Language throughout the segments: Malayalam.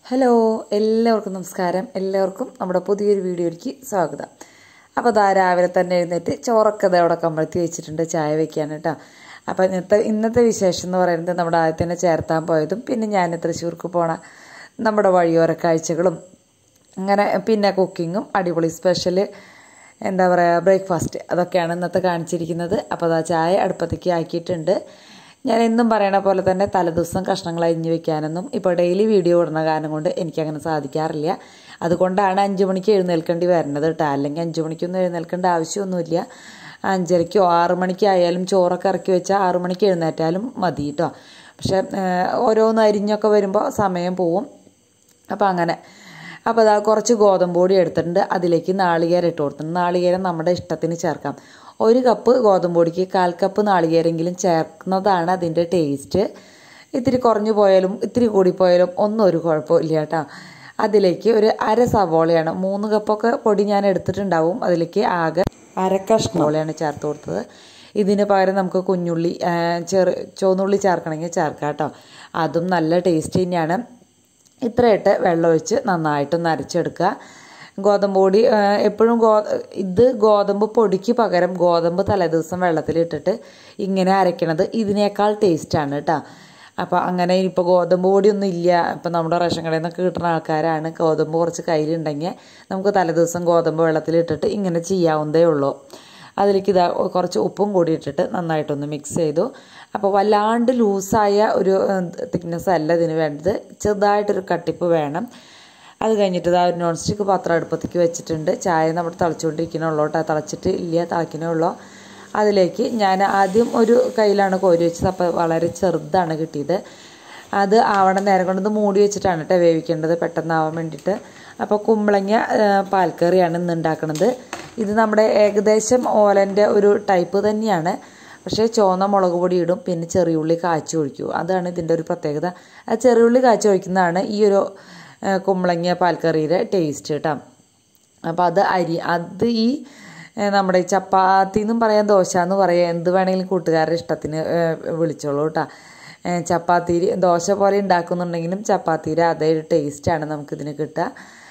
ഹലോ എല്ലാവർക്കും നമസ്കാരം എല്ലാവർക്കും നമ്മുടെ പുതിയൊരു വീഡിയോയിലേക്ക് സ്വാഗതം അപ്പോൾ അതാ രാവിലെ തന്നെ എഴുന്നേറ്റ് ചോറൊക്കെ ദേ അവിടെ കമ്പളത്തി വെച്ചിട്ടുണ്ട് ചായ വെക്കാൻ കേട്ടോ അപ്പോൾ ഇന്നത്തെ ഇന്നത്തെ വിശേഷം എന്ന് പറയുന്നത് നമ്മുടെ ആദ്യം തന്നെ ചേർത്താൻ പോയതും പിന്നെ ഞാൻ തൃശ്ശൂർക്ക് പോണ നമ്മുടെ വഴിയോര കാഴ്ചകളും അങ്ങനെ പിന്നെ കുക്കിങ്ങും അടിപൊളി സ്പെഷ്യൽ എന്താ പറയുക ബ്രേക്ക്ഫാസ്റ്റ് അതൊക്കെയാണ് ഇന്നത്തെ കാണിച്ചിരിക്കുന്നത് അപ്പോൾ അതാ ചായ അടുപ്പത്തേക്ക് ആക്കിയിട്ടുണ്ട് ഞാൻ എന്നും പറയണ പോലെ തന്നെ തലേദിവസം കഷ്ണങ്ങൾ അരിഞ്ഞു വെക്കാനൊന്നും ഇപ്പോൾ ഡെയിലി വീഡിയോ ഇടുന്ന കാരണം കൊണ്ട് എനിക്കങ്ങനെ സാധിക്കാറില്ല അതുകൊണ്ടാണ് അഞ്ച് മണിക്ക് എഴുന്നേൽക്കേണ്ടി വരുന്നത് കേട്ടോ അല്ലെങ്കിൽ അഞ്ച് മണിക്കൊന്നും എഴുന്നേൽക്കേണ്ട ആവശ്യമൊന്നുമില്ല അഞ്ചരയ്ക്കോ ആറ് മണിക്കായാലും ചോറൊക്കെ ഇറക്കി വെച്ചാൽ ആറ് മണിക്ക് എഴുന്നേറ്റാലും മതി കേട്ടോ പക്ഷെ ഓരോന്ന് അരിഞ്ഞൊക്കെ വരുമ്പോൾ സമയം പോവും അപ്പോൾ അങ്ങനെ അപ്പോൾ അതാ കുറച്ച് ഗോതമ്പ് പൊടി എടുത്തിട്ടുണ്ട് അതിലേക്ക് നാളികേരം ഇട്ട് കൊടുത്തിട്ടുണ്ട് നാളികേരം നമ്മുടെ ഇഷ്ടത്തിന് ചേർക്കാം ഒരു കപ്പ് ഗോതമ്പ് പൊടിക്ക് കാൽ കപ്പ് നാളികേരെങ്കിലും ചേർക്കുന്നതാണ് അതിൻ്റെ ടേസ്റ്റ് ഇത്തിരി കുറഞ്ഞു പോയാലും ഇത്തിരി കൂടിപ്പോയാലും ഒന്നും ഒരു കുഴപ്പമില്ല കേട്ടോ അതിലേക്ക് ഒരു അര സവോളയാണ് മൂന്ന് കപ്പൊക്കെ പൊടി ഞാൻ എടുത്തിട്ടുണ്ടാവും അതിലേക്ക് ആകെ അര കഷ്ണോളയാണ് ചേർത്ത് കൊടുത്തത് ഇതിന് പകരം നമുക്ക് കുഞ്ഞുള്ളി ചെറു ചുവന്നുള്ളി ചേർക്കണമെങ്കിൽ ചേർക്കാം കേട്ടോ അതും നല്ല ടേസ്റ്റ് തന്നെയാണ് ഇത്രയിട്ട് വെള്ളമൊഴിച്ച് നന്നായിട്ടൊന്ന് അരച്ചെടുക്കുക ഗോതമ്പ് പൊടി എപ്പോഴും ഗോ ഇത് ഗോതമ്പ് പൊടിക്ക് പകരം ഗോതമ്പ് തലേദിവസം വെള്ളത്തിലിട്ടിട്ട് ഇങ്ങനെ അരയ്ക്കണത് ഇതിനേക്കാൾ ടേസ്റ്റാണ് കേട്ടോ അപ്പോൾ അങ്ങനെ ഇപ്പോൾ ഗോതമ്പ് പൊടിയൊന്നും ഇല്ല ഇപ്പം നമ്മുടെ റേഷൻ കടയിൽ നിന്നൊക്കെ കിട്ടുന്ന ആൾക്കാരാണ് ഗോതമ്പ് കുറച്ച് കയ്യിലുണ്ടെങ്കിൽ നമുക്ക് തലേദിവസം ഗോതമ്പ് വെള്ളത്തിലിട്ടിട്ട് ഇങ്ങനെ ചെയ്യാവുന്നതേ ഉള്ളൂ അതിലേക്ക് ഇതാ കുറച്ച് ഉപ്പും കൂടി ഇട്ടിട്ട് നന്നായിട്ടൊന്ന് മിക്സ് ചെയ്തു അപ്പോൾ വല്ലാണ്ട് ലൂസായ ഒരു തിക്നെസ് അല്ല ഇതിന് വേണ്ടത് ചെറുതായിട്ടൊരു കട്ടിപ്പ് വേണം അത് കഴിഞ്ഞിട്ട് ഇതാ ഒരു നോൺ സ്റ്റിക്ക് പാത്രം അടുപ്പത്തേക്ക് വെച്ചിട്ടുണ്ട് ചായ നമ്മൾ തിളച്ചുകൊണ്ടിരിക്കണുള്ളൂ കേട്ടോ തിളച്ചിട്ട് ഇല്ല തിളക്കണേ ഉള്ളൂ അതിലേക്ക് ഞാൻ ആദ്യം ഒരു കയ്യിലാണ് കോരി വെച്ചത് അപ്പോൾ വളരെ ചെറുതാണ് കിട്ടിയത് അത് ആവണ നേരം കൊണ്ടത് മൂടി വെച്ചിട്ടാണ് കേട്ടോ വേവിക്കേണ്ടത് പെട്ടെന്നാവാൻ വേണ്ടിയിട്ട് അപ്പോൾ കുമ്പളങ്ങ പാൽക്കറിയാണ് ഇന്ന് ഉണ്ടാക്കുന്നത് ഇത് നമ്മുടെ ഏകദേശം ഓലൻ്റെ ഒരു ടൈപ്പ് തന്നെയാണ് പക്ഷേ ചുവന്ന മുളക് പൊടി ഇടും പിന്നെ ചെറിയുള്ളി കാച്ചി ഒഴിക്കും അതാണ് ഇതിൻ്റെ ഒരു പ്രത്യേകത ആ ചെറിയുള്ളി കാച്ചി ഒഴിക്കുന്നതാണ് ഈ ഒരു കുമ്പളങ്ങ പാൽക്കറിയുടെ ടേസ്റ്റ് കേട്ടോ അപ്പോൾ അത് അരി അത് ഈ നമ്മുടെ ചപ്പാത്തി എന്നും പറയാം ദോശ എന്ന് പറയാം എന്ത് വേണമെങ്കിലും കൂട്ടുകാരുടെ ഇഷ്ടത്തിന് വിളിച്ചോളൂ കേട്ടോ ചപ്പാത്തി ദോശ പോലെ ഉണ്ടാക്കുന്നുണ്ടെങ്കിലും ചപ്പാത്തിയുടെ അതേ ഒരു ടേസ്റ്റാണ് നമുക്കിതിന് കിട്ടുക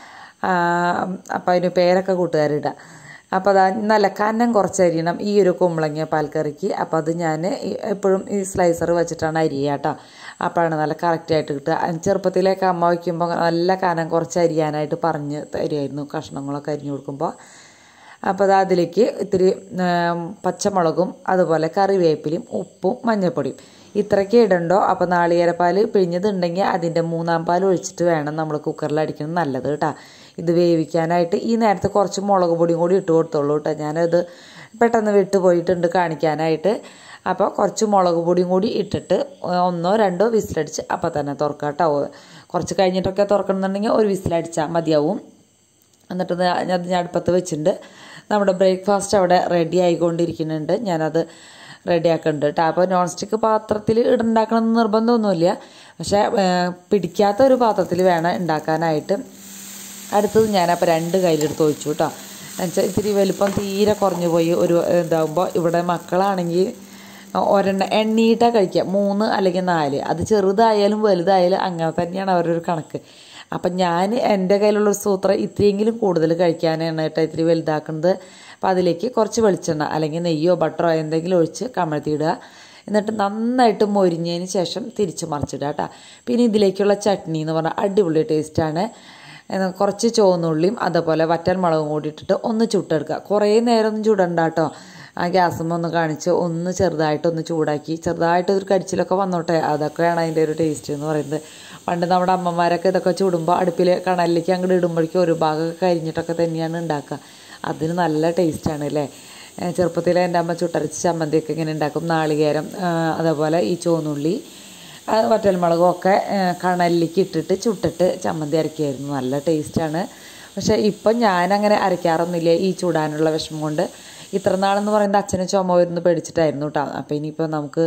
അപ്പോൾ അതിന് പേരൊക്കെ കൂട്ടുകാരിടുക അപ്പോൾ അത് നല്ല കനം കുറച്ച് അരിയണം ഈ ഒരു കുമ്പളങ്ങ പാൽക്കറിക്ക് അപ്പോൾ അത് ഞാൻ എപ്പോഴും ഈ സ്ലൈസർ വെച്ചിട്ടാണ് അരിയുക കേട്ടോ അപ്പോഴാണ് നല്ല കറക്റ്റായിട്ട് കിട്ടുക ചെറുപ്പത്തിലേക്ക് അമ്മ വയ്ക്കുമ്പോൾ നല്ല കനം കുറച്ച് അരിയാനായിട്ട് പറഞ്ഞ് തരുമായിരുന്നു കഷ്ണങ്ങളൊക്കെ അരിഞ്ഞു കൊടുക്കുമ്പോൾ അപ്പോൾ അത് അതിലേക്ക് ഇത്തിരി പച്ചമുളകും അതുപോലെ കറിവേപ്പിലയും ഉപ്പും മഞ്ഞൾപ്പൊടിയും ഇത്രയ്ക്ക് ഇടണ്ടോ അപ്പോൾ നാളികേരപ്പാൽ പിഴിഞ്ഞതുണ്ടെങ്കിൽ അതിൻ്റെ മൂന്നാം പാൽ ഒഴിച്ചിട്ട് വേണം നമ്മൾ കുക്കറിൽ അടിക്കുന്നത് നല്ലത് കേട്ടോ ഇത് വേവിക്കാനായിട്ട് ഈ നേരത്തെ കുറച്ച് മുളക് പൊടിയും കൂടി ഇട്ട് കൊടുത്തോളൂ കേട്ടോ ഞാനത് പെട്ടെന്ന് വിട്ടു പോയിട്ടുണ്ട് കാണിക്കാനായിട്ട് അപ്പോൾ കുറച്ച് മുളക് പൊടിയും കൂടി ഇട്ടിട്ട് ഒന്നോ രണ്ടോ വിസിലടിച്ച് അപ്പോൾ തന്നെ തുറക്കാം കേട്ടോ കുറച്ച് കഴിഞ്ഞിട്ടൊക്കെ തുറക്കണമെന്നുണ്ടെങ്കിൽ ഒരു വിസിലടിച്ചാൽ മതിയാവും എന്നിട്ട് അത് ഞാൻ അടുപ്പത്ത് വെച്ചിട്ടുണ്ട് നമ്മുടെ ബ്രേക്ക്ഫാസ്റ്റ് അവിടെ റെഡി ആയിക്കൊണ്ടിരിക്കുന്നുണ്ട് ഞാനത് റെഡി ആക്കുന്നുണ്ട് കേട്ടോ അപ്പോൾ നോൺ സ്റ്റിക്ക് പാത്രത്തിൽ ഉണ്ടാക്കണമെന്ന് നിർബന്ധമൊന്നുമില്ല പക്ഷേ പിടിക്കാത്ത ഒരു പാത്രത്തിൽ വേണം ഉണ്ടാക്കാനായിട്ട് അടുത്തത് ഞാനപ്പോൾ രണ്ട് കയ്യിലെടുത്ത് ഒഴിച്ചു കേട്ടോ എന്നുവെച്ചാൽ ഇത്തിരി വലുപ്പം തീരെ കുറഞ്ഞു പോയി ഒരു ഇതാകുമ്പോൾ ഇവിടെ മക്കളാണെങ്കിൽ ഒരെണ്ണ എണ്ണീട്ടാണ് കഴിക്കുക മൂന്ന് അല്ലെങ്കിൽ നാല് അത് ചെറുതായാലും വലുതായാലും അങ്ങനെ തന്നെയാണ് അവരുടെ ഒരു കണക്ക് അപ്പം ഞാൻ എൻ്റെ കയ്യിലുള്ള ഒരു സൂത്രം ഇത്തിരിയെങ്കിലും കൂടുതൽ കഴിക്കാനാണ് കേട്ടോ ഇത്തിരി വലുതാക്കുന്നത് അപ്പോൾ അതിലേക്ക് കുറച്ച് വെളിച്ചെണ്ണ അല്ലെങ്കിൽ നെയ്യോ ബട്ടറോ എന്തെങ്കിലും ഒഴിച്ച് കമഴ്ത്തിയിടുക എന്നിട്ട് നന്നായിട്ട് മൊരിഞ്ഞതിന് ശേഷം തിരിച്ച് മറിച്ചിടുക കേട്ടോ പിന്നെ ഇതിലേക്കുള്ള ചട്നി എന്ന് പറഞ്ഞാൽ അടിപൊളി ടേസ്റ്റാണ് കുറച്ച് ചുവന്നുള്ളിയും അതുപോലെ വറ്റൽ മുളകും കൂടി ഇട്ടിട്ട് ഒന്ന് ചുട്ടെടുക്കുക കുറേ നേരം ഒന്നും ചുടണ്ട കേട്ടോ ആ ഗ്യാസുമ്മ ഒന്ന് കാണിച്ച് ഒന്ന് ചെറുതായിട്ടൊന്ന് ചൂടാക്കി ചെറുതായിട്ട് ഒരു കരിച്ചിലൊക്കെ വന്നോട്ടെ അതൊക്കെയാണ് അതിൻ്റെ ഒരു ടേസ്റ്റ് എന്ന് പറയുന്നത് പണ്ട് നമ്മുടെ അമ്മമാരൊക്കെ ഇതൊക്കെ ചുടുമ്പോൾ അടുപ്പിൽ കണലിലേക്ക് അങ്ങോട്ട് ഇടുമ്പോഴേക്കും ഒരു ഭാഗമൊക്കെ കരിഞ്ഞിട്ടൊക്കെ തന്നെയാണ് ഉണ്ടാക്കുക അതിന് നല്ല ടേസ്റ്റാണ് അല്ലേ ചെറുപ്പത്തിൽ എൻ്റെ അമ്മ ചുട്ടരച്ച് ചമ്മന്തിയൊക്കെ ഇങ്ങനെ ഉണ്ടാക്കും നാളികേരം അതേപോലെ ഈ ചുവന്നുള്ളി വറ്റൽമുളകും ഒക്കെ കണലിലേക്ക് ഇട്ടിട്ട് ചുട്ടിട്ട് ചമ്മന്തി അരയ്ക്കുമായിരുന്നു നല്ല ടേസ്റ്റാണ് പക്ഷേ ഇപ്പം ഞാനങ്ങനെ അരയ്ക്കാറൊന്നുമില്ല ഈ ചൂടാനുള്ള വിഷമം കൊണ്ട് ഇത്ര നാളെന്ന് പറയുന്നത് അച്ഛന് ചുമ വരുന്നു പേടിച്ചിട്ടായിരുന്നു കേട്ടോ അപ്പോൾ ഇനിയിപ്പോൾ നമുക്ക്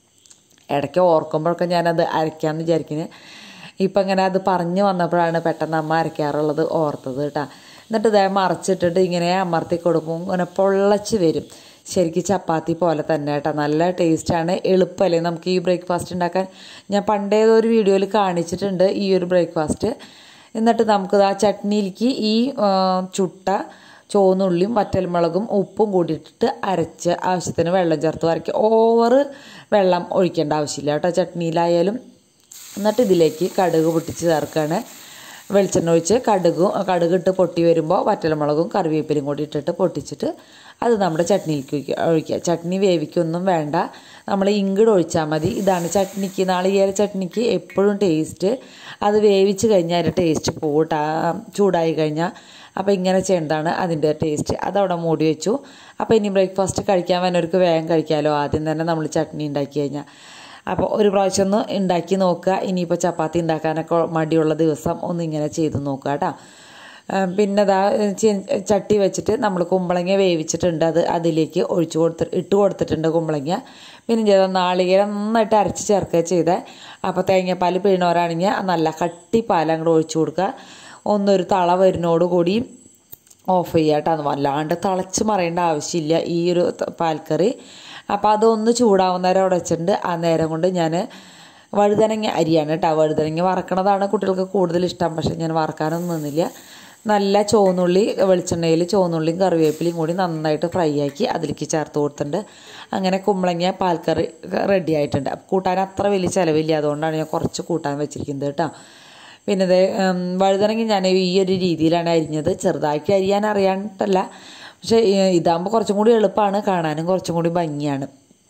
ഇടയ്ക്ക് ഓർക്കുമ്പോഴൊക്കെ ഞാനത് അരയ്ക്കാമെന്ന് വിചാരിക്കുന്നത് ഇപ്പം ഇങ്ങനെ അത് പറഞ്ഞു വന്നപ്പോഴാണ് പെട്ടെന്ന് അമ്മ അരയ്ക്കാറുള്ളത് ഓർത്തത് കേട്ടോ എന്നിട്ട് ഇതേ മറിച്ചിട്ടിട്ട് ഇങ്ങനെ അമർത്തി കൊടുക്കും ഇങ്ങനെ പൊള്ളച്ച് വരും ശരിക്കും ചപ്പാത്തി പോലെ തന്നെ കേട്ടോ നല്ല ടേസ്റ്റാണ് എളുപ്പമല്ലേ നമുക്ക് ഈ ബ്രേക്ക്ഫാസ്റ്റ് ഉണ്ടാക്കാൻ ഞാൻ പണ്ടേ ഒരു വീഡിയോയിൽ കാണിച്ചിട്ടുണ്ട് ഈ ഒരു ബ്രേക്ക്ഫാസ്റ്റ് എന്നിട്ട് നമുക്ക് ആ ചട്നിയിലേക്ക് ഈ ആ, ചുട്ട ചുവന്നുള്ളിയും വറ്റൽമുളകും ഉപ്പും കൂടിയിട്ടിട്ട് അരച്ച് ആവശ്യത്തിന് വെള്ളം ചേർത്ത് വരയ്ക്കുക ഓവർ വെള്ളം ഒഴിക്കേണ്ട ആവശ്യമില്ല കേട്ടോ ചട്നിയിലായാലും എന്നിട്ട് ഇതിലേക്ക് കടുക് പൊട്ടിച്ച് ചേർക്കുകയാണ് വെളിച്ചെണ്ണ ഒഴിച്ച് കടുകും കടുകിട്ട് പൊട്ടി വരുമ്പോൾ വറ്റൽമുളകും കറിവേപ്പിലും കൂടി ഇട്ടിട്ട് പൊട്ടിച്ചിട്ട് അത് നമ്മുടെ ചട്നിയിലേക്ക് ഒഴിക്കുക ഒഴിക്കുക ചട്നി വേവിക്കൊന്നും വേണ്ട നമ്മൾ ഇങ്ങോട്ട് ഒഴിച്ചാൽ മതി ഇതാണ് ചട്നിക്ക് നാളികേര ചട്നിക്ക് എപ്പോഴും ടേസ്റ്റ് അത് വേവിച്ച് കഴിഞ്ഞാൽ അതിൻ്റെ ടേസ്റ്റ് പോകട്ട ചൂടായി കഴിഞ്ഞാൽ അപ്പോൾ ഇങ്ങനെ ചെയ്യേണ്ടതാണ് അതിൻ്റെ ടേസ്റ്റ് അതവിടെ മൂടി വെച്ചു അപ്പോൾ ഇനി ബ്രേക്ക്ഫാസ്റ്റ് കഴിക്കാൻ വരുന്നവർക്ക് വേഗം കഴിക്കാമല്ലോ ആദ്യം തന്നെ നമ്മൾ ചട്നി ഉണ്ടാക്കി കഴിഞ്ഞാൽ അപ്പോൾ ഒരു പ്രാവശ്യം ഒന്ന് ഉണ്ടാക്കി നോക്കുക ഇനിയിപ്പോൾ ചപ്പാത്തി ഉണ്ടാക്കാനൊക്കെ മടിയുള്ള ദിവസം ഒന്ന് ഇങ്ങനെ ചെയ്ത് നോക്കുക കേട്ടോ പിന്നെ ദാ ചി- ചട്ടി വെച്ചിട്ട് നമ്മൾ കുമ്പളങ്ങ വേവിച്ചിട്ടുണ്ട് അത് അതിലേക്ക് ഒഴിച്ചു കൊടുത്ത് ഇട്ട് കൊടുത്തിട്ടുണ്ട് കുമ്പളങ്ങ പിന്നെ ചെയ്ത നാളികേരം നന്നായിട്ട് അരച്ച് ചേർക്കുക ചെയ്തേ അപ്പോൾ തേങ്ങാപ്പാൽ പിഴിണവരാണെങ്കിൽ നല്ല കട്ടി പാൽ അങ്ങോട്ട് ഒഴിച്ചു കൊടുക്കുക ഒന്നൊരു തള വരുന്നോട് കൂടി ഓഫ് ചെയ്യുക കേട്ടോ അത് വല്ലാണ്ട് തിളച്ച് മറിയേണ്ട ആവശ്യമില്ല ഈ ഒരു ത- പാൽക്കറി അപ്പോൾ അതൊന്ന് ചൂടാവുന്നേരം അവിടെ വെച്ചിട്ടുണ്ട് ആ നേരം കൊണ്ട് ഞാൻ വഴുതനങ്ങ അരിയാണ് കേട്ടോ വഴുതനങ്ങ വറക്കണതാണ് കുട്ടികൾക്ക് കൂടുതൽ ഇഷ്ടം പക്ഷേ ഞാൻ വറക്കാനൊന്നും നിന്നില്ല നല്ല ചുവന്നുള്ളി വെളിച്ചെണ്ണയിൽ ചുവന്നുള്ളിയും കറിവേപ്പിലയും കൂടി നന്നായിട്ട് ഫ്രൈ ആക്കി അതിലേക്ക് ചേർത്ത് കൊടുത്തിട്ടുണ്ട് അങ്ങനെ കുമ്പളങ്ങ പാൽക്കറി റെഡി ആയിട്ടുണ്ട് അപ്പോൾ കൂട്ടാൻ അത്ര വലിയ ചിലവില്ല അതുകൊണ്ടാണ് ഞാൻ കുറച്ച് കൂട്ടാൻ വെച്ചിരിക്കുന്നത് കേട്ടോ പിന്നെ ഇത് വഴുതനങ്ങി ഞാൻ ഈ ഒരു രീതിയിലാണ് അരിഞ്ഞത് ചെറുതാക്കി അരിയാൻ അറിയാണ്ടല്ല പക്ഷേ ഇതാകുമ്പോൾ കുറച്ചും കൂടി എളുപ്പമാണ് കാണാനും കുറച്ചും കൂടി ഭംഗിയാണ്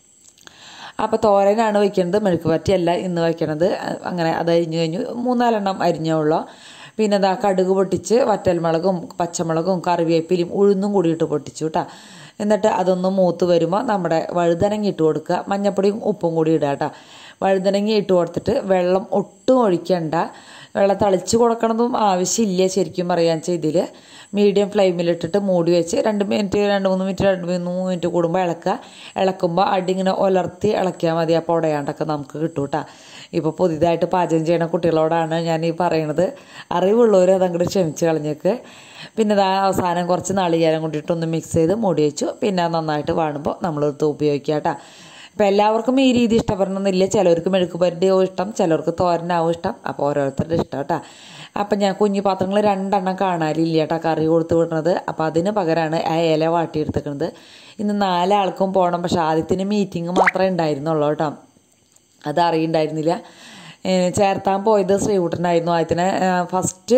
അപ്പോൾ തോരനാണ് വയ്ക്കുന്നത് മെഴുക്ക് പറ്റിയല്ല ഇന്ന് വയ്ക്കണത് അങ്ങനെ അത് അരിഞ്ഞു കഴിഞ്ഞു മൂന്നാലെണ്ണം അരിഞ്ഞേ ഉള്ളൂ പിന്നെ ഇതാ കടുക് പൊട്ടിച്ച് വറ്റൽമുളകും പച്ചമുളകും കറിവേപ്പിലയും ഉഴുന്നും കൂടിയിട്ട് പൊട്ടിച്ചു കേട്ടോ എന്നിട്ട് അതൊന്ന് മൂത്ത് വരുമ്പോൾ നമ്മുടെ വഴുതനങ്ങ ഇട്ട് കൊടുക്കുക മഞ്ഞപ്പൊടിയും ഉപ്പും കൂടി ഇടുക കേട്ടോ വഴുതനങ്ങ ഇട്ട് കൊടുത്തിട്ട് വെള്ളം ഒട്ടും ഒഴിക്കണ്ട വെള്ളം തളിച്ച് കൊടുക്കണതും ആവശ്യമില്ല ശരിക്കും പറയാൻ ചെയ്തിൽ മീഡിയം ഫ്ലെയിമിലിട്ടിട്ട് മൂടി വെച്ച് രണ്ട് മിനിറ്റ് രണ്ട് മൂന്ന് മിനിറ്റ് രണ്ട് മൂന്ന് മിനിറ്റ് കൂടുമ്പോൾ ഇളക്കുക ഇളക്കുമ്പോൾ അടി ഇങ്ങനെ ഉലർത്തി ഇളക്കിയാൽ മതി അപ്പോൾ ഉടയാണ്ടൊക്കെ നമുക്ക് കിട്ടും കേട്ടോ ഇപ്പോൾ പുതിയതായിട്ട് പാചകം ചെയ്യണ കുട്ടികളോടാണ് ഞാൻ ഈ പറയണത് അറിവുള്ളവർ അതങ്ങോട്ട് ക്ഷമിച്ച് കളഞ്ഞേക്ക് പിന്നെ ഇതാ അവസാനം കുറച്ച് നാളികേരം കൊണ്ടിട്ടൊന്ന് മിക്സ് ചെയ്ത് മൂടി വെച്ചു പിന്നെ അത് നന്നായിട്ട് വാടുമ്പോൾ നമ്മളെടുത്ത് ഉപയോഗിക്കുക കേട്ടോ അപ്പോൾ എല്ലാവർക്കും ഈ രീതി ഇഷ്ടപ്പെടണമെന്നില്ല ചിലവർക്ക് മെഴുക്ക് പുരട്ടിയാവും ഇഷ്ടം ചിലർക്ക് തോരനാവും ഇഷ്ടം അപ്പോൾ ഓരോരുത്തരുടെ ഇഷ്ടം കേട്ടോ അപ്പം ഞാൻ കുഞ്ഞു പാത്രങ്ങൾ രണ്ടെണ്ണം കാണാനില്ല കേട്ടോ കറി കൊടുത്ത് വിടുന്നത് അപ്പോൾ അതിന് പകരമാണ് ആ ഇല വാട്ടിയെടുത്തേക്കുന്നത് ഇന്ന് നാലാൾക്കും പോകണം പക്ഷെ ആദ്യത്തിന് മീറ്റിംഗ് മാത്രമേ ഉണ്ടായിരുന്നുള്ളൂ കേട്ടോ അത് അറിയണ്ടായിരുന്നില്ല ഏഹ് ചേർത്താൻ പോയത് ശ്രീകുട്ടനായിരുന്നു ആദ്യത്തിന് ഫസ്റ്റ്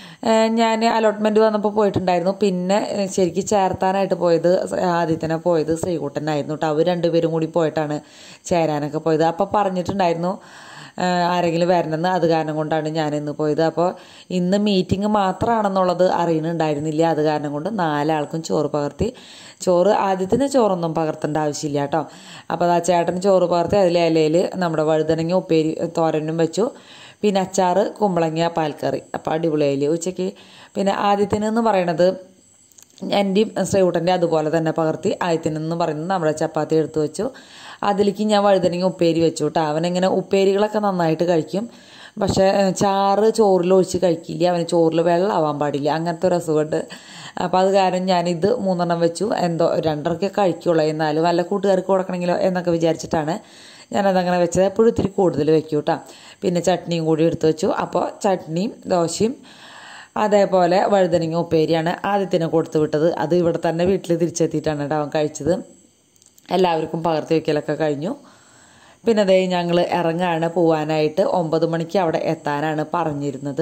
ഞാൻ അലോട്ട്മെൻറ്റ് വന്നപ്പോൾ പോയിട്ടുണ്ടായിരുന്നു പിന്നെ ഏഹ് ശരിക്കും ചേർത്താനായിട്ട് പോയത് ആദ്യത്തിനെ പോയത് ശ്രീകുട്ടനായിരുന്നു കേട്ടോ അവർ രണ്ടുപേരും കൂടി പോയിട്ടാണ് ചേരാനൊക്കെ പോയത് അപ്പോൾ പറഞ്ഞിട്ടുണ്ടായിരുന്നു ഏഹ് ആരെങ്കിലും വരണമെന്ന് അത് കാരണം കൊണ്ടാണ് ഞാൻ ഇന്ന് പോയത് അപ്പോൾ ഇന്ന് മീറ്റിംഗ് മാത്രമാണെന്നുള്ളത് അറിയുന്നുണ്ടായിരുന്നില്ല അത് കാരണം കൊണ്ട് നാലാൾക്കും ചോറ് പകർത്തി ചോറ് ആദ്യത്തിന് ചോറൊന്നും പകർത്തേണ്ട ആവശ്യമില്ല കേട്ടോ അപ്പോൾ ആ ചേട്ടന് ചോറ് പകർത്തി അതിലെ ഇലയിൽ നമ്മുടെ വഴുതനങ്ങ ഉപ്പേരി തോരനും വെച്ചു പിന്നെ അച്ചാറ് കുമ്പളങ്ങ പാൽക്കറി അപ്പോൾ അടിപൊളിയായില്ലേ ഉച്ചയ്ക്ക് പിന്നെ ആദ്യത്തിന് എന്ന് പറയണത് എൻ്റെയും ശ്രീകുട്ടൻ്റെ അതുപോലെ തന്നെ പകർത്തി ആദ്യത്തിനെന്ന് പറയുന്നത് നമ്മുടെ ചപ്പാത്തി എടുത്തു വെച്ചു അതിലേക്ക് ഞാൻ വഴുതനങ്ങ ഉപ്പേരി വെച്ചു കേട്ടോ അവനിങ്ങനെ ഉപ്പേരികളൊക്കെ നന്നായിട്ട് കഴിക്കും പക്ഷേ ഏഹ്, ചാറ് ചോറിൽ ഒഴിച്ച് കഴിക്കില്ല അവന് ചോറിൽ വെള്ളമാവാൻ പാടില്ല അങ്ങനത്തെ ഒരു അസുഖമുണ്ട് അപ്പോൾ അത് കാരണം ഞാനിത് മൂന്നെണ്ണം വെച്ചു എന്തോ രണ്ടരക്കെ കഴിക്കുള്ളൂ എന്നാലും വല്ല കൂട്ടുകാർക്ക് കൊടുക്കണമെങ്കിലോ എന്നൊക്കെ വിചാരിച്ചിട്ടാണ് ഞാനതങ്ങനെ വെച്ചത് എപ്പോഴും ഇത്തിരി കൂടുതൽ വെക്കും കേട്ടോ പിന്നെ ചട്നിയും കൂടി എടുത്ത് വെച്ചു അപ്പോൾ ചട്നിയും ദോശയും അതേപോലെ വഴുതനങ്ങ ഉപ്പേരിയാണ് ആദ്യത്തിന് കൊടുത്തു വിട്ടത് അത് ഇവിടെ തന്നെ വീട്ടിൽ തിരിച്ചെത്തിയിട്ടാണ് കേട്ടോ അവൻ കഴിച്ചത് എല്ലാവർക്കും പകർത്തി വയ്ക്കലൊക്കെ കഴിഞ്ഞു പിന്നെ അതേ ഞങ്ങൾ ഇറങ്ങാണ് പോവാനായിട്ട് ഒമ്പത് മണിക്ക് അവിടെ എത്താനാണ് പറഞ്ഞിരുന്നത്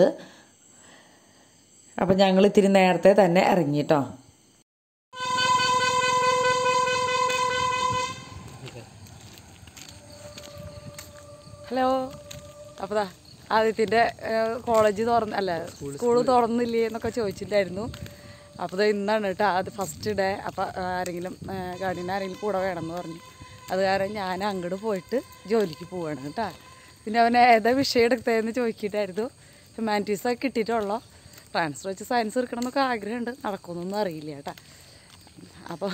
അപ്പം ഞങ്ങൾ ഇത്തിരി നേരത്തെ തന്നെ ഇറങ്ങിട്ടോ ഹലോ അപ്പോൾ ആദിത്യൻ്റെ കോളേജ് തുറന്ന് അല്ല സ്കൂൾ തുറന്നില്ലേ എന്നൊക്കെ ചോദിച്ചിട്ടുണ്ടായിരുന്നു അപ്പോൾ ഇന്നാണ് കേട്ടോ അത് ഫസ്റ്റ് ഡേ അപ്പോൾ ആരെങ്കിലും ഗാർഡിയൻ ആരെങ്കിലും കൂടെ വേണമെന്ന് പറഞ്ഞു അത് കാരണം ഞാൻ അങ്ങോട്ട് പോയിട്ട് ജോലിക്ക് പോവാണ് കേട്ടോ പിന്നെ അവൻ ഏതാ വിഷയം എടുത്തതെന്ന് ചോദിക്കിട്ടായിരുന്നു ഹ്യൂമാനിറ്റീസൊക്കെ കിട്ടിയിട്ടുള്ളൂ ട്രാൻസ്ഫർ വെച്ച് സയൻസ് എടുക്കണം എന്നൊക്കെ ആഗ്രഹമുണ്ട് നടക്കുമെന്നൊന്നും അറിയില്ല കേട്ടോ അപ്പോൾ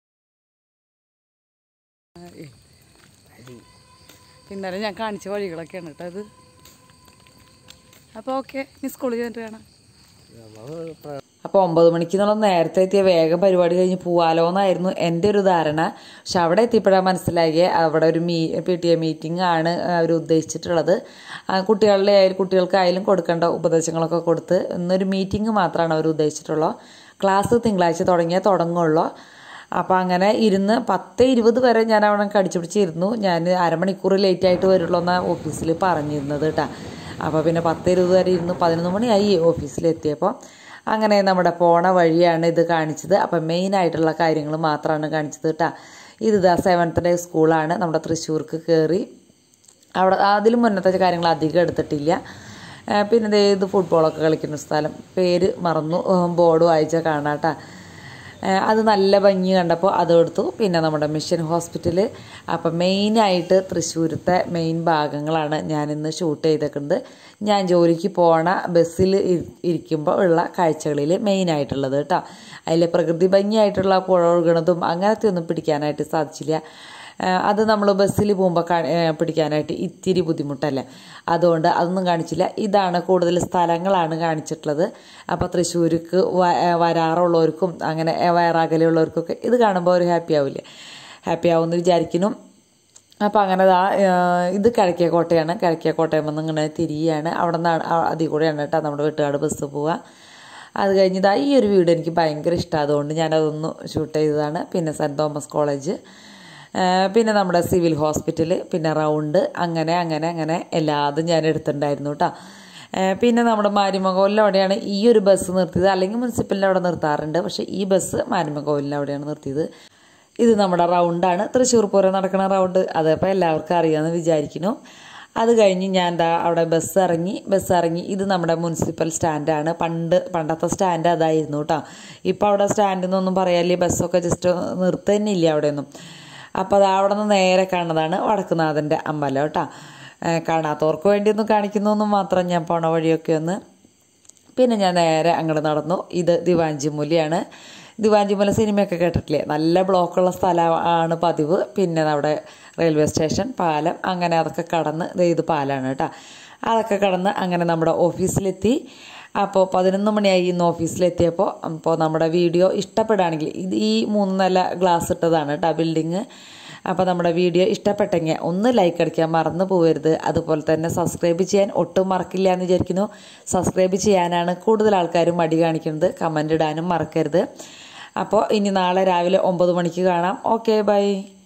ഇന്നലെ ഞാൻ കാണിച്ച വഴികളൊക്കെയാണ് കേട്ടോ അത് അപ്പോൾ ഓക്കെ ഇനി സ്കൂളിൽ ചെന്നിട്ട് കാണാം അപ്പോൾ ഒമ്പത് മണിക്ക് എന്നുള്ള നേരത്തെ എത്തിയ വേഗം പരിപാടി കഴിഞ്ഞ് പോവാലോ എന്നായിരുന്നു എൻ്റെ ഒരു ധാരണ പക്ഷെ അവിടെ എത്തിയപ്പോഴാണ് മനസ്സിലാക്കിയ അവിടെ ഒരു M P T A meeting ആണ് അവർ ഉദ്ദേശിച്ചിട്ടുള്ളത് ആ, കുട്ടികളുടെ ആയാലും കുട്ടികൾക്കായാലും കൊടുക്കേണ്ട ഉപദേശങ്ങളൊക്കെ കൊടുത്ത് ഇന്നൊരു മീറ്റിംഗ് മാത്രമാണ് അവർ ഉദ്ദേശിച്ചിട്ടുള്ളത് ക്ലാസ് തിങ്കളാഴ്ച തുടങ്ങിയാൽ തുടങ്ങുള്ളൂ അപ്പോൾ അങ്ങനെ ഇരുന്ന് പത്ത് ഇരുപത് വരെ ഞാൻ അവിടെ കടിച്ചു പിടിച്ചിരുന്നു ഞാൻ അരമണിക്കൂർ ലേറ്റ് ആയിട്ട് വരുള്ളൂ എന്നാണ് ഓഫീസിൽ പറഞ്ഞിരുന്നത് കേട്ടോ അപ്പോൾ പിന്നെ പത്ത് ഇരുപത് വരെ ഇരുന്നു പതിനൊന്ന് മണിയായി ഓഫീസിലെത്തിയപ്പോൾ അങ്ങനെ നമ്മുടെ പോണ വഴിയാണ് ഇത് കാണിച്ചത് അപ്പം മെയിൻ ആയിട്ടുള്ള കാര്യങ്ങൾ മാത്രമാണ് കാണിച്ചത് കേട്ടോ ഇത് ഇതാ സെവൻത്ത് ഡേ സ്കൂളാണ് നമ്മുടെ തൃശ്ശൂർക്ക് കയറി അവിടെ അതിലും മുന്നത്തെ കാര്യങ്ങൾ അധികം എടുത്തിട്ടില്ല ആ, പിന്നെ ദേ ഇത് ഫുട്ബോളൊക്കെ കളിക്കുന്ന സ്ഥലം പേര് മറന്നു ബോർഡ് വായിച്ചാൽ കാണാം കേട്ടോ ഏഹ് അത് നല്ല ഭംഗി കണ്ടപ്പോൾ അത് എടുത്തു പിന്നെ നമ്മുടെ മിഷൻ ഹോസ്പിറ്റൽ അപ്പം മെയിനായിട്ട് തൃശ്ശൂരത്തെ മെയിൻ ഭാഗങ്ങളാണ് ഞാനിന്ന് ഷൂട്ട് ചെയ്തേക്കുന്നത് ഞാൻ ജോലിക്ക് പോണ ബസ്സിൽ ഇരിക്കുമ്പോൾ ഉള്ള കാഴ്ചകളിൽ മെയിനായിട്ടുള്ളത് കേട്ടോ അതിൽ പ്രകൃതി ഭംഗിയായിട്ടുള്ള പുഴ ഒഴുകണതും അങ്ങനത്തെ ഒന്നും പിടിക്കാനായിട്ട് സാധിച്ചില്ല ഏഹ് അത് നമ്മൾ ബസ്സിൽ പോകുമ്പോൾ പിടിക്കാനായിട്ട് ഇത്തിരി ബുദ്ധിമുട്ടല്ലേ അതുകൊണ്ട് അതൊന്നും കാണിച്ചില്ല ഇതാണ് കൂടുതൽ സ്ഥലങ്ങളാണ് കാണിച്ചിട്ടുള്ളത് അപ്പോൾ തൃശ്ശൂർക്ക് വ- ഏഹ് വരാറുള്ളവർക്കും അങ്ങനെ ഏഹ് വേറെ അകലെയുള്ളവർക്കൊക്കെ ഇത് കാണുമ്പോൾ ഒരു ഹാപ്പി ആവില്ലേ ഹാപ്പി ആവുമെന്ന് വിചാരിക്കുന്നു അപ്പോൾ അങ്ങനെ ദാ ഏഹ് ഇത് കിഴക്കേക്കോട്ടയാണ് കിഴക്കേക്കോട്ടയിൽ നിന്ന് ഇങ്ങനെ തിരിയാണ് അവിടെ നിന്നാണ് അതിൽ കൂടെയാണ് കേട്ടോ നമ്മുടെ വീട്ടുകാട് ബസ് പോവുക അത് കഴിഞ്ഞ് ദാ ഈ ഒരു വീട് എനിക്ക് ഭയങ്കര ഇഷ്ടമാണ് അതുകൊണ്ട് ഞാനതൊന്ന് ഷൂട്ട് ചെയ്തതാണ് പിന്നെ സെൻറ് തോമസ് കോളേജ് ഏഹ് പിന്നെ നമ്മുടെ സിവിൽ ഹോസ്പിറ്റൽ പിന്നെ റൗണ്ട് അങ്ങനെ അങ്ങനെ അങ്ങനെ എല്ലാതും ഞാൻ എടുത്തിട്ടുണ്ടായിരുന്നു കേട്ടോ ഏഹ് പിന്നെ നമ്മുടെ മാരിമകോലിൽ അവിടെയാണ് ഈ ഒരു ബസ് നിർത്തിയത് അല്ലെങ്കിൽ മുനിസിപ്പലിൻ്റെ അവിടെ നിർത്താറുണ്ട് പക്ഷേ ഈ ബസ് മാരിമകോലിൻ്റെ അവിടെയാണ് നിർത്തിയത് ഇത് നമ്മുടെ റൗണ്ടാണ് തൃശ്ശൂർ പൂരം നടക്കുന്ന റൗണ്ട് അതപ്പോൾ എല്ലാവർക്കും അറിയാമെന്ന് വിചാരിക്കുന്നു അത് കഴിഞ്ഞ് ഞാൻ എന്താ അവിടെ ബസ് ഇറങ്ങി ബസ് ഇറങ്ങി ഇത് നമ്മുടെ മുനിസിപ്പൽ സ്റ്റാൻഡാണ് പണ്ട് പണ്ടത്തെ സ്റ്റാൻഡ് അതായിരുന്നു കേട്ടോ ഇപ്പോൾ അവിടെ സ്റ്റാൻഡിൽ നിന്നൊന്നും പറയാല്ലേ ബസ്സൊക്കെ ജസ്റ്റ് നിർത്തുന്നില്ല അവിടെയൊന്നും അപ്പോൾ അത് അവിടെ നിന്ന് നേരെ കാണുന്നതാണ് വടക്കുനാഥൻ്റെ അമ്പലം കേട്ടോ ഏഹ് കാണാത്തവർക്ക് വേണ്ടിയൊന്നും കാണിക്കുന്നൊന്നും മാത്രം ഞാൻ പോണ വഴിയൊക്കെ ഒന്ന് പിന്നെ ഞാൻ നേരെ അങ്ങോട്ട് നടന്നു ഇത് ദിവാഞ്ചിമൂലിയാണ് ദിവാഞ്ചിമൂല സിനിമയൊക്കെ കേട്ടിട്ടില്ലേ നല്ല ബ്ലോക്കുള്ള സ്ഥലമാണ് പതിവ് പിന്നെ അവിടെ റെയിൽവേ സ്റ്റേഷൻ പാലം അങ്ങനെ അതൊക്കെ കടന്ന് ദേ ഇത് പാലാണ് കേട്ടോ അതൊക്കെ കടന്ന് അങ്ങനെ നമ്മുടെ ഓഫീസിലെത്തി അപ്പോൾ പതിനൊന്ന് മണിയായി ഇന്ന് ഓഫീസിലെത്തിയപ്പോൾ അപ്പോൾ നമ്മുടെ വീഡിയോ ഇഷ്ടപ്പെടുകയാണെങ്കിൽ ഇത് ഈ മൂന്ന് നില ഗ്ലാസ് ഇട്ടതാണ് കേട്ടോ ബിൽഡിങ് അപ്പോൾ നമ്മുടെ വീഡിയോ ഇഷ്ടപ്പെട്ടെങ്കിൽ ഒന്ന് ലൈക്ക് അടിക്കാൻ മറന്നു പോകരുത് അതുപോലെ തന്നെ സബ്സ്ക്രൈബ് ചെയ്യാൻ ഒട്ടും മറക്കില്ല എന്ന് വിചാരിക്കുന്നു സബ്സ്ക്രൈബ് ചെയ്യാനാണ് കൂടുതൽ ആൾക്കാരും മടി കാണിക്കുന്നത് കമൻ്റ് ഇടാനും മറക്കരുത് അപ്പോൾ ഇനി നാളെ രാവിലെ ഒമ്പത് മണിക്ക് കാണാം ഓക്കെ ബൈ